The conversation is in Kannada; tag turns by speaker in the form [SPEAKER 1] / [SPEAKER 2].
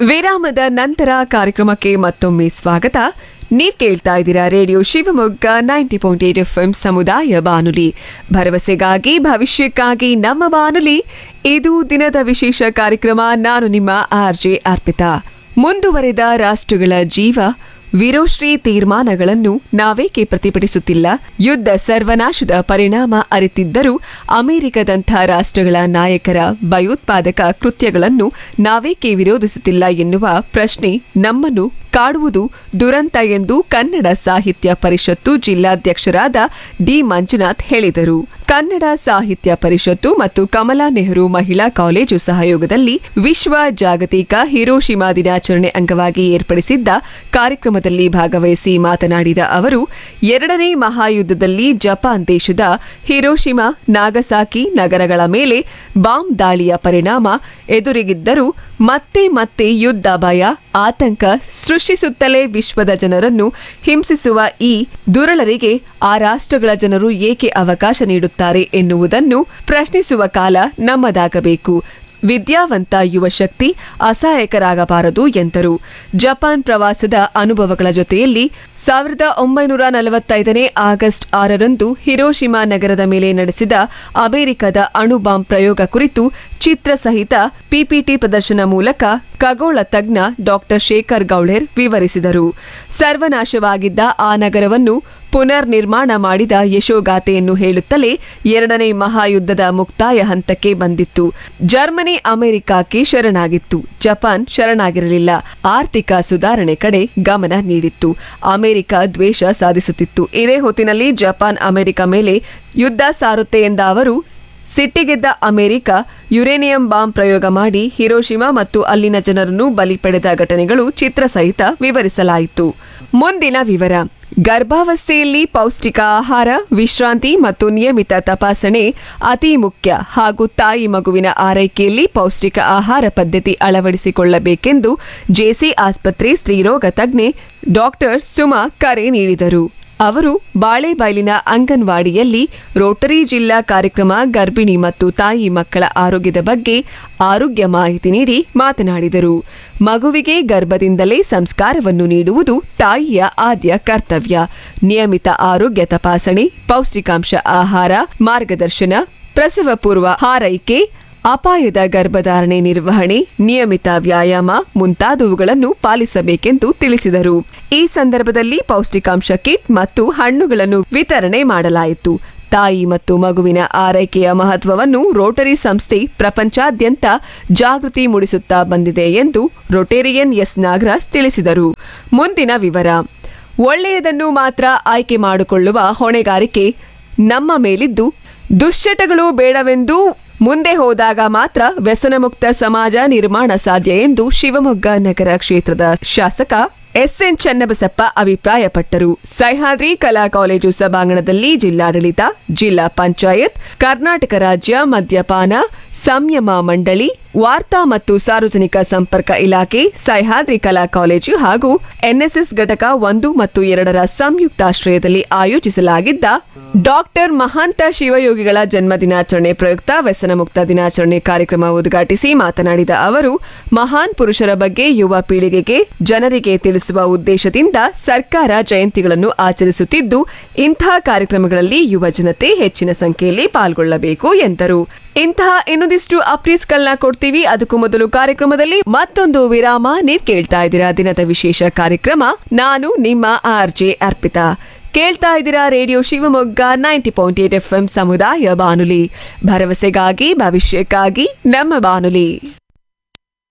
[SPEAKER 1] ವಿರಾಮದ ನಂತರ ಕಾರ್ಯಕ್ರಮಕ್ಕೆ ಮತ್ತೊಮ್ಮೆ ಸ್ವಾಗತ ನೀವ್ ಕೇಳ್ತಾ ಇದ್ದೀರಾ radio Shivamogga ninety point eight F ಸಮುದಾಯ ಬಾನುಲಿ ಭರವಸೆಗಾಗಿ ಭವಿಷ್ಯಕ್ಕಾಗಿ ನಮ್ಮ ಬಾನುಲಿ ಇದು ದಿನದ ವಿಶೇಷ ಕಾರ್ಯಕ್ರಮ ನಾನು ನಿಮ್ಮ ಆರ್ ಜೆ ಅರ್ಪಿತಾ ಮುಂದುವರೆದ ರಾಷ್ಟ್ರಗಳ ಜೀವ ವಿರೋಶ್ರೀ ತೀರ್ಮಾನಗಳನ್ನು ನಾವೇಕೆ ಪ್ರತಿಭಟಿಸುತ್ತಿಲ್ಲ ಯುದ್ಧ ಸರ್ವನಾಶದ ಪರಿಣಾಮ ಅರಿತಿದ್ದರೂ ಅಮೆರಿಕದಂಥ ರಾಷ್ಟ್ರಗಳ ನಾಯಕರ ಭಯೋತ್ಪಾದಕ ಕೃತ್ಯಗಳನ್ನು ನಾವೇಕೆ ವಿರೋಧಿಸುತ್ತಿಲ್ಲ ಎನ್ನುವ ಪ್ರಶ್ನೆ ನಮ್ಮನ್ನು ಕಾಡುವುದು ದುರಂತ ಎಂದು ಕನ್ನಡ ಸಾಹಿತ್ಯ ಪರಿಷತ್ತು ಜಿಲ್ಲಾಧ್ಯಕ್ಷರಾದ ಡಿ ಮಂಜುನಾಥ್ ಹೇಳಿದರು ಕನ್ನಡ ಸಾಹಿತ್ಯ ಪರಿಷತ್ತು ಮತ್ತು ಕಮಲಾ ನೆಹರು ಮಹಿಳಾ ಕಾಲೇಜು ಸಹಯೋಗದಲ್ಲಿ ವಿಶ್ವ ಜಾಗತಿಕ ಹಿರೋಶಿಮಾ ದಿನಾಚರಣೆ ಅಂಗವಾಗಿ ಏರ್ಪಡಿಸಿದ್ದ ಕಾರ್ಯಕ್ರಮದಲ್ಲಿ ಭಾಗವಹಿಸಿ ಮಾತನಾಡಿದ ಅವರು ಎರಡನೇ ಮಹಾಯುದ್ಧದಲ್ಲಿ ಜಪಾನ್ ದೇಶದ ಹಿರೋಶಿಮಾ ನಾಗಸಾಕಿ ನಗರಗಳ ಮೇಲೆ ಬಾಂಬ್ ದಾಳಿಯ ಪರಿಣಾಮ ಎದುರಿಗಿದ್ದರೂ ಮತ್ತೆ ಮತ್ತೆ ಯುದ್ಧ ಭಯ ಆತಂಕ ಸೃಷ್ಟಿಸುತ್ತಲೇ ವಿಶ್ವದ ಜನರನ್ನು ಹಿಂಸಿಸುವ ಈ ದುರಳರಿಗೆ ಆ ರಾಷ್ಟ್ರಗಳ ಜನರು ಏಕೆ ಅವಕಾಶ ನೀಡುತ್ತಾರೆ ಎನ್ನುವುದನ್ನು ಪ್ರಶ್ನಿಸುವ ಕಾಲ ನಮ್ಮದಾಗಬೇಕು ವಿದ್ಯಾವಂತ ಯುವ ಶಕ್ತಿ ಅಸಹಾಯಕರಾಗಬಾರದು ಎಂದರು ಜಪಾನ್ ಪ್ರವಾಸದ ಅನುಭವಗಳ ಜೊತೆಯಲ್ಲಿ ಸಾವಿರದ ಒಂಬೈನೂರ ನಲವತ್ತೈದನೇ ಆಗಸ್ಟ್ ಆರರಂದು ಹಿರೋಶಿಮಾ ನಗರದ ಮೇಲೆ ನಡೆಸಿದ ಅಮೆರಿಕದ ಅಣು ಬಾಂಬ್ ಪ್ರಯೋಗ ಕುರಿತು ಚಿತ್ರ ಸಹಿತ ಪಿಪಿಟಿ ಪ್ರದರ್ಶನ ಮೂಲಕ ಖಗೋಳ ತಜ್ಞ ಡಾಕ್ಟರ್ ಶೇಖರ್ ಗೌಳೇರ್ ವಿವರಿಸಿದರು ಸರ್ವನಾಶವಾಗಿದ್ದ ಆ ನಗರವನ್ನು ಪುನರ್ ನಿರ್ಮಾಣ ಮಾಡಿದ ಯಶೋಗಾಥೆಯನ್ನು ಹೇಳುತ್ತಲೇ ಎರಡನೇ ಮಹಾಯುದ್ಧದ ಮುಕ್ತಾಯ ಹಂತಕ್ಕೆ ಬಂದಿತ್ತು ಜರ್ಮನಿ ಅಮೆರಿಕಕ್ಕೆ ಶರಣಾಗಿತ್ತು ಜಪಾನ್ ಶರಣಾಗಿರಲಿಲ್ಲ ಆರ್ಥಿಕ ಸುಧಾರಣೆ ಕಡೆ ಗಮನ ನೀಡಿತ್ತು ಅಮೆರಿಕ ದ್ವೇಷ ಸಾಧಿಸುತ್ತಿತ್ತು ಇದೇ ಹೊತ್ತಿನಲ್ಲಿ ಜಪಾನ್ ಅಮೆರಿಕ ಮೇಲೆ ಯುದ್ಧ ಸಾರುತ್ತೆ ಎಂದ ಅವರು ಸಿಟ್ಟಿಗೆದ್ದ ಅಮೆರಿಕ ಯುರೇನಿಯಂ ಬಾಂಬ್ ಪ್ರಯೋಗ ಮಾಡಿ ಹಿರೋಶಿಮಾ ಮತ್ತು ಅಲ್ಲಿನ ಜನರನ್ನು ಬಲಿ ಪಡೆದ ಘಟನೆಗಳು ಚಿತ್ರ ಸಹಿತ ವಿವರಿಸಲಾಯಿತು ಮುಂದಿನ ವಿವರ ಗರ್ಭಾವಸ್ಥೆಯಲ್ಲಿ ಪೌಷ್ಟಿಕ ಆಹಾರ ವಿಶ್ರಾಂತಿ ಮತ್ತು ನಿಯಮಿತ ತಪಾಸಣೆ ಅತಿ ಮುಖ್ಯ ಹಾಗೂ ತಾಯಿ ಮಗುವಿನ ಆರೈಕೆಯಲ್ಲಿ ಪೌಷ್ಟಿಕ ಆಹಾರ ಪದ್ಧತಿ ಅಳವಡಿಸಿಕೊಳ್ಳಬೇಕೆಂದು ಜೆಸಿ ಆಸ್ಪತ್ರೆ ಸ್ತ್ರೀರೋಗ ತಜ್ಞೆ ಡಾಕ್ಟರ್ ಸುಮಾ ಕರೆ ನೀಡಿದರು ಅವರು ಬಾಳೆಬೈಲಿನ ಅಂಗನವಾಡಿಯಲ್ಲಿ ರೋಟರಿ ಜಿಲ್ಲಾ ಕಾರ್ಯಕ್ರಮ ಗರ್ಭಿಣಿ ಮತ್ತು ತಾಯಿ ಮಕ್ಕಳ ಆರೋಗ್ಯದ ಬಗ್ಗೆ ಆರೋಗ್ಯ ಮಾಹಿತಿ ನೀಡಿ ಮಾತನಾಡಿದರು ಮಗುವಿಗೆ ಗರ್ಭದಿಂದಲೇ ಸಂಸ್ಕಾರವನ್ನು ನೀಡುವುದು ತಾಯಿಯ ಆದ್ಯ ಕರ್ತವ್ಯ ನಿಯಮಿತ ಆರೋಗ್ಯ ತಪಾಸಣೆ ಪೌಷ್ಟಿಕಾಂಶ ಆಹಾರ ಮಾರ್ಗದರ್ಶನ ಪ್ರಸವ ಪೂರ್ವ ಹಾರೈಕೆ ಅಪಾಯದ ಗರ್ಭಧಾರಣೆ ನಿರ್ವಹಣೆ ನಿಯಮಿತ ವ್ಯಾಯಾಮ ಮುಂತಾದವುಗಳನ್ನು ಪಾಲಿಸಬೇಕೆಂದು ತಿಳಿಸಿದರು ಈ ಸಂದರ್ಭದಲ್ಲಿ ಪೌಷ್ಟಿಕಾಂಶ ಕಿಟ್ ಮತ್ತು ಹಣ್ಣುಗಳನ್ನು ವಿತರಣೆ ಮಾಡಲಾಯಿತು ತಾಯಿ ಮತ್ತು ಮಗುವಿನ ಆರೈಕೆಯ ಮಹತ್ವವನ್ನು ರೋಟರಿ ಸಂಸ್ಥೆ ಪ್ರಪಂಚಾದ್ಯಂತ ಜಾಗೃತಿ ಮೂಡಿಸುತ್ತಾ ಬಂದಿದೆ ಎಂದು ರೊಟೇರಿಯನ್ ಎಸ್ ನಾಗರಾಜ್ ತಿಳಿಸಿದರು ಮುಂದಿನ ವಿವರ ಒಳ್ಳೆಯದನ್ನು ಮಾತ್ರ ಆಯ್ಕೆ ಮಾಡಿಕೊಳ್ಳುವ ಹೊಣೆಗಾರಿಕೆ ನಮ್ಮ ಮೇಲಿದ್ದು ದುಶ್ಚಟಗಳು ಬೇಡವೆಂದು ಮುಂದೆ ಹೋದಾಗ ಮಾತ್ರ ವ್ಯಸನಮುಕ್ತ ಸಮಾಜ ನಿರ್ಮಾಣ ಸಾಧ್ಯ ಎಂದು ಶಿವಮೊಗ್ಗ ನಗರ ಕ್ಷೇತ್ರದ ಶಾಸಕ ಎಸ್ಎನ್ ಚನ್ನಬಸಪ್ಪ ಅಭಿಪ್ರಾಯಪಟ್ಟರು ಸಹ್ಯಾದ್ರಿ ಕಲಾ ಕಾಲೇಜು ಸಭಾಂಗಣದಲ್ಲಿ ಜಿಲ್ಲಾಡಳಿತ ಜಿಲ್ಲಾ ಪಂಚಾಯತ್ ಕರ್ನಾಟಕ ರಾಜ್ಯ ಮದ್ಯಪಾನ ಸಂಯಮ ಮಂಡಳಿ ವಾರ್ತಾ ಮತ್ತು ಸಾರ್ವಜನಿಕ ಸಂಪರ್ಕ ಇಲಾಖೆ ಸಹ್ಯಾದ್ರಿ ಕಲಾ ಕಾಲೇಜು ಹಾಗೂ ಎನ್ಎಸ್ಎಸ್ ಘಟಕ ಒಂದು ಮತ್ತು ಎರಡರ ಸಂಯುಕ್ತಾಶ್ರಯದಲ್ಲಿ ಆಯೋಜಿಸಲಾಗಿದ್ದ ಡಾಕ್ಟರ್ ಮಹಾಂತ ಶಿವಯೋಗಿಗಳ ಜನ್ಮ ದಿನಾಚರಣೆ ಪ್ರಯುಕ್ತ ವ್ಯಸನಮುಕ್ತ ದಿನಾಚರಣೆ ಕಾರ್ಯಕ್ರಮ ಉದ್ಘಾಟಿಸಿ ಮಾತನಾಡಿದ ಅವರು ಮಹಾನ್ ಪುರುಷರ ಬಗ್ಗೆ ಯುವ ಪೀಳಿಗೆಗೆ ಜನರಿಗೆ ತಿಳಿಸುವ ಉದ್ದೇಶದಿಂದ ಸರ್ಕಾರ ಜಯಂತಿಗಳನ್ನು ಆಚರಿಸುತ್ತಿದ್ದು ಇಂತಹ ಕಾರ್ಯಕ್ರಮಗಳಲ್ಲಿ ಯುವ ಜನತೆ ಹೆಚ್ಚಿನ ಸಂಖ್ಯೆಯಲ್ಲಿ ಪಾಲ್ಗೊಳ್ಳಬೇಕು ಎಂದರು ಇಂತಹ ಇನ್ನೊಂದಿಷ್ಟು ಅಪ್ಡೇಟ್ಸ್ಗಳನ್ನ ಕೊಡ್ತೀವಿ ಅದಕ್ಕೂ ಮೊದಲು ಕಾರ್ಯಕ್ರಮದಲ್ಲಿ ಮತ್ತೊಂದು ವಿರಾಮ ನೀವ್ ಕೇಳ್ತಾ ಇದ್ದೀರಾ ದಿನದ ವಿಶೇಷ ಕಾರ್ಯಕ್ರಮ ನಾನು ನಿಮ್ಮ ಆರ್ ಜೆ ಅರ್ಪಿತಾ ಕೇಳ್ತಾ ಇದ್ದೀರಾ radio Shivamogga ninety point eight F ಸಮುದಾಯ ಬಾನುಲಿ ಭರವಸೆಗಾಗಿ ಭವಿಷ್ಯಕ್ಕಾಗಿ ನಮ್ಮ ಬಾನುಲಿ